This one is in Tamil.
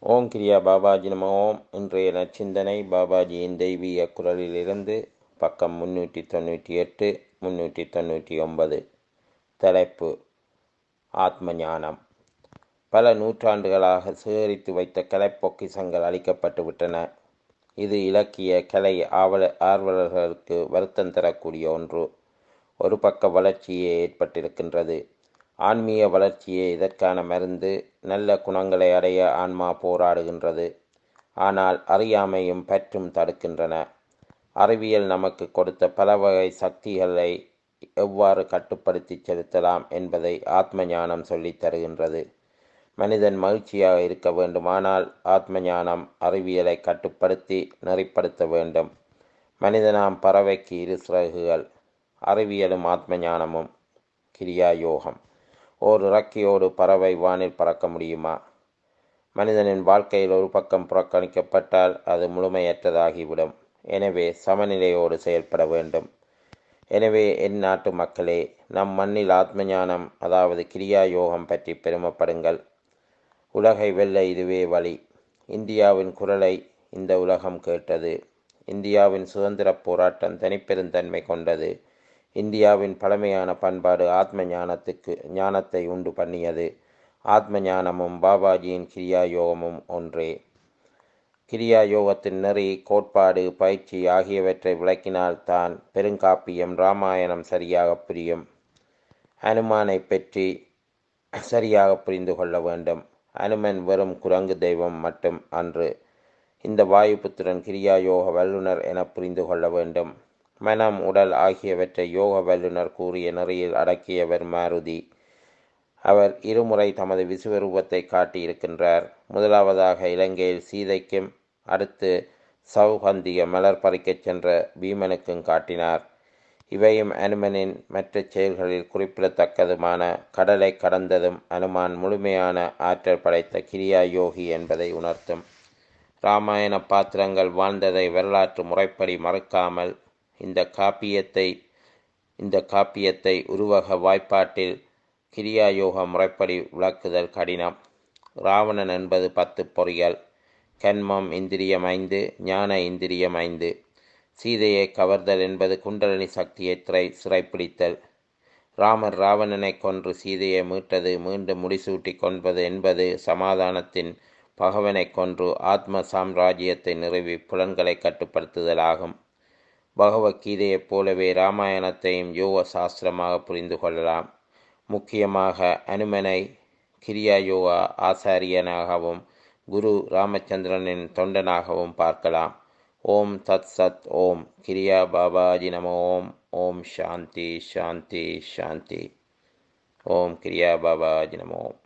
ஓம் கிரியா பாபாஜி நம ஓம் இன்றைய நச்சிந்தனை பாபாஜியின் தெய்வீக குரலிலிருந்து பக்கம் முன்னூற்றி தொண்ணூற்றி எட்டு முன்னூற்றி தொண்ணூற்றி ஒன்பது தலைப்பு ஆத்ம ஞானம் பல நூற்றாண்டுகளாக சேகரித்து வைத்த கலை பொக்கிசங்கள் அளிக்கப்பட்டு விட்டன இது இலக்கிய கலை ஆவல ஆர்வலர்களுக்கு வருத்தம் தரக்கூடிய ஒன்று ஒரு பக்க வளர்ச்சியே ஏற்பட்டிருக்கின்றது ஆன்மீக வளர்ச்சியே இதற்கான மருந்து நல்ல குணங்களை அடைய ஆன்மா போராடுகின்றது ஆனால் அறியாமையும் பற்றும் தடுக்கின்றன அறிவியல் நமக்கு கொடுத்த பல வகை சக்திகளை எவ்வாறு கட்டுப்படுத்தி செலுத்தலாம் என்பதை ஆத்ம ஞானம் சொல்லித் தருகின்றது மனிதன் மகிழ்ச்சியாக இருக்க வேண்டுமானால் ஆத்ம ஞானம் அறிவியலை கட்டுப்படுத்தி நெறிப்படுத்த வேண்டும் மனிதனாம் பறவைக்கு இரு சிறகுகள் அறிவியலும் ஆத்ம ஞானமும் கிரியா யோகம் ஓர் இறக்கியோடு பறவை வானில் பறக்க முடியுமா மனிதனின் வாழ்க்கையில் ஒரு பக்கம் புறக்கணிக்கப்பட்டால் அது முழுமையற்றதாகிவிடும் எனவே சமநிலையோடு செயல்பட வேண்டும் எனவே என் நாட்டு மக்களே நம் மண்ணில் ஆத்ம ஞானம் அதாவது கிரியா யோகம் பற்றி பெருமைப்படுங்கள் உலகை வெல்ல இதுவே வழி இந்தியாவின் குரலை இந்த உலகம் கேட்டது இந்தியாவின் சுதந்திரப் போராட்டம் தனிப்பெருந்தன்மை கொண்டது இந்தியாவின் பழமையான பண்பாடு ஆத்ம ஞானத்துக்கு ஞானத்தை உண்டு பண்ணியது ஆத்ம ஞானமும் பாபாஜியின் கிரியா யோகமும் ஒன்றே கிரியா யோகத்தின் நெறி கோட்பாடு பயிற்சி ஆகியவற்றை விளக்கினால்தான் பெருங்காப்பியம் இராமாயணம் சரியாக புரியும் அனுமானை பற்றி சரியாக புரிந்து கொள்ள வேண்டும் அனுமன் வெறும் குரங்கு தெய்வம் மட்டும் அன்று இந்த வாயுபுத்திரன் கிரியா யோக வல்லுனர் என புரிந்து கொள்ள வேண்டும் மனம் உடல் ஆகியவற்றை யோக வல்லுனர் கூறிய நெறியில் அடக்கியவர் மாருதி அவர் இருமுறை தமது விசுவரூபத்தை காட்டியிருக்கின்றார் முதலாவதாக இலங்கையில் சீதைக்கும் அடுத்து சௌகந்திய மலர் பறிக்கச் சென்ற பீமனுக்கும் காட்டினார் இவையும் அனுமனின் மற்ற செயல்களில் குறிப்பிடத்தக்கதுமான கடலை கடந்ததும் அனுமான் முழுமையான ஆற்றல் படைத்த கிரியா யோகி என்பதை உணர்த்தும் இராமாயண பாத்திரங்கள் வாழ்ந்ததை வரலாற்று முறைப்படி மறக்காமல் இந்த காப்பியத்தை இந்த காப்பியத்தை உருவக வாய்ப்பாட்டில் கிரியா யோக முறைப்படி விளக்குதல் கடினம் ராவணன் என்பது பத்து பொறிகள் கண்மம் இந்திரியம் ஐந்து ஞான இந்திரியம் ஐந்து சீதையை கவர்தல் என்பது குண்டலினி சக்தியை திரை சிறைப்பிடித்தல் ராமர் ராவணனை கொன்று சீதையை மீட்டது மீண்டும் முடிசூட்டி கொன்பது என்பது சமாதானத்தின் பகவனை கொன்று ஆத்ம சாம்ராஜ்யத்தை நிறுவி புலன்களை கட்டுப்படுத்துதலாகும் பகவத்கீதையைப் போலவே இராமாயணத்தையும் யோக சாஸ்திரமாக புரிந்து கொள்ளலாம் முக்கியமாக அனுமனை கிரியா யோகா ஆசாரியனாகவும் குரு ராமச்சந்திரனின் தொண்டனாகவும் பார்க்கலாம் ஓம் தத் சத் ஓம் கிரியா பாபாஜி நம ஓம் ஓம் சாந்தி சாந்தி சாந்தி ஓம் கிரியா பாபாஜி நம ஓம்